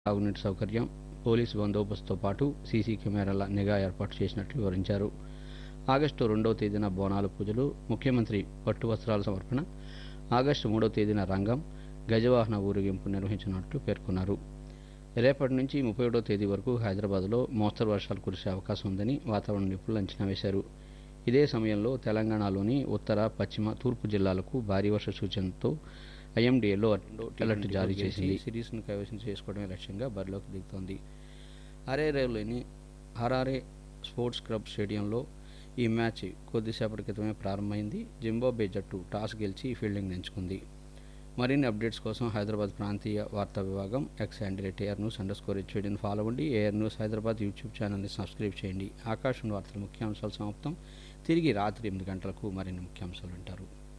తాగునీటి సౌకర్యం పోలీసు బందోబస్తుతో పాటు సీసీ కెమెరాల నిఘా ఏర్పాటు చేసినట్లు వివరించారు ఆగస్టు రెండవ తేదీన బోనాల పూజలు ముఖ్యమంత్రి పట్టు వస్త్రాల సమర్పణ ఆగస్టు మూడవ తేదీన రంగం గజవాహన ఊరేగింపు నిర్వహించినట్లు పేర్కొన్నారు రేపటి నుంచి ముప్పై ఒకటో తేదీ వరకు హైదరాబాద్లో మోస్తరు వర్షాలు కురిసే అవకాశం ఉందని వాతావరణ నిపుణులు అంచనా వేశారు ఇదే సమయంలో తెలంగాణలోని ఉత్తర పశ్చిమ తూర్పు జిల్లాలకు భారీ వర్ష సూచనతో ఐఎండీఏలో అలర్ట్ జారీ చేసింది సిరీస్ను కైవసం చేసుకోవడమే లక్ష్యంగా బరిలోకి దిగుతోంది హరేరేలోని హరారే స్పోర్ట్స్ క్లబ్ స్టేడియంలో ఈ మ్యాచ్ కొద్దిసేపటి క్రితమే ప్రారంభమైంది జింబాబే జట్టు టాస్ గెలిచి ఫీల్డింగ్ ఎంచుకుంది మరిన్ని అప్డేట్స్ కోసం హైదరాబాద్ ప్రాంతీయ వార్తా విభాగం X handle AIR news underscore హెచ్వీడిని ఫాలో అవ్వండి ఏఆర్ న్యూస్ హైదరాబాద్ యూట్యూబ్ ఛానల్ని సబ్స్క్రైబ్ చేయండి ఆకాశం వార్తల ముఖ్యాంశాలు సమాప్తం తిరిగి రాత్రి ఎనిమిది గంటలకు మరిన్ని ముఖ్యాంశాలు ఉంటారు